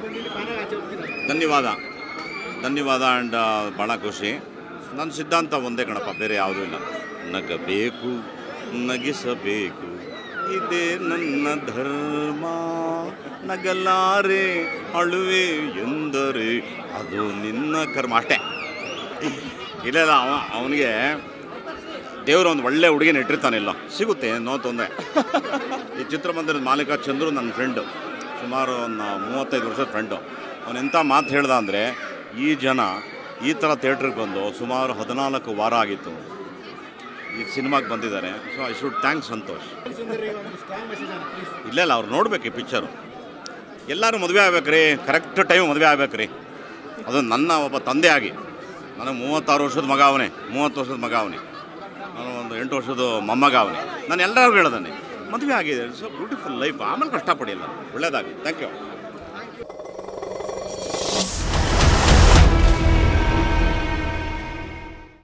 ಬಂದಿದ್ದು ಫ್ಯಾನಾಗಿ ಆಚೆ ಹೋಗ್ತೀರಾ ಧನ್ಯವಾದ ಧನ್ಯವಾದ ಆ್ಯಂಡ್ ಭಾಳ ಖುಷಿ ನನ್ನ ಸಿದ್ಧಾಂತ ಒಂದೇ ಕಣಪ್ಪ ಬೇರೆ ಯಾವುದೂ ಇಲ್ಲ ನಗಬೇಕು ನಗಿಸಬೇಕು ಇದೇ ನನ್ನ ಧರ್ಮ ನಗಲಾರೆ ಅಳುವೆ ಎಂದರೆ ಅದು ನಿನ್ನ ಕರ್ಮ ಅಷ್ಟೇ ಇಲ್ಲ ಇಲ್ಲ ಅವ ಅವನಿಗೆ ದೇವರು ಒಂದು ಒಳ್ಳೆ ಹುಡುಗಿನ ಇಟ್ಟಿರ್ತಾನಿಲ್ಲ ಸಿಗುತ್ತೆ ನೋ ತೊಂದರೆ ಈ ಚಿತ್ರಮಂದಿರದ ಮಾಲೀಕ ಚಂದ್ರು ನನ್ನ ಫ್ರೆಂಡು ಸುಮಾರು ಒಂದು ಮೂವತ್ತೈದು ವರ್ಷದ ಫ್ರೆಂಡು ಅವನು ಎಂಥ ಮಾತು ಹೇಳ್ದ ಅಂದರೆ ಈ ಜನ ಈ ಥರ ಥಿಯೇಟ್ರಿಗೆ ಬಂದು ಸುಮಾರು ಹದಿನಾಲ್ಕು ವಾರ ಆಗಿತ್ತು ಈ ಸಿನಿಮಾಗೆ ಬಂದಿದ್ದಾರೆ so I should thanks Santhosh Sundari ಒಂದು ಸ್ಟ್ರಾಂಗ್ ಮೆಸೇಜ್ ಅನ್ನ ಪ್ಲೀಸ್ ಇಲ್ಲ ಇಲ್ಲ ಅವ್ರು ನೋಡ್ಬೇಕು ಈ ಪಿಕ್ಚರು ಎಲ್ಲರೂ ಮದುವೆ ಆಗ್ಬೇಕ್ರಿ ಕರೆಕ್ಟ್ ಟೈಮ್ ಮದುವೆ ಆಗ್ಬೇಕ್ರಿ ಅದು ನನ್ನ ಒಬ್ಬ ತಂದೆ ಆಗಿ ನನಗೆ ಮೂವತ್ತಾರು ವರ್ಷದ ಮಗ ಅವನೇ ಮೂವತ್ತು ವರ್ಷದ ಮಗ ಅವನೇ ನಾನು ಒಂದು ಎಂಟು ವರ್ಷದ ಮೊಮ್ಮಗ ಅವನೇ ನಾನು ಎಲ್ಲರಿಗೂ ಹೇಳ್ದಾನೆ ಮದುವೆ ಆಗಿದೆ ಸೊ ಬ್ಯೂಟಿಫುಲ್ ಲೈಫ್ ಆಮೇಲೆ ಕಷ್ಟಪಡಿಲ್ಲ ಒಳ್ಳೇದಾಗಿ ಥ್ಯಾಂಕ್ ಯು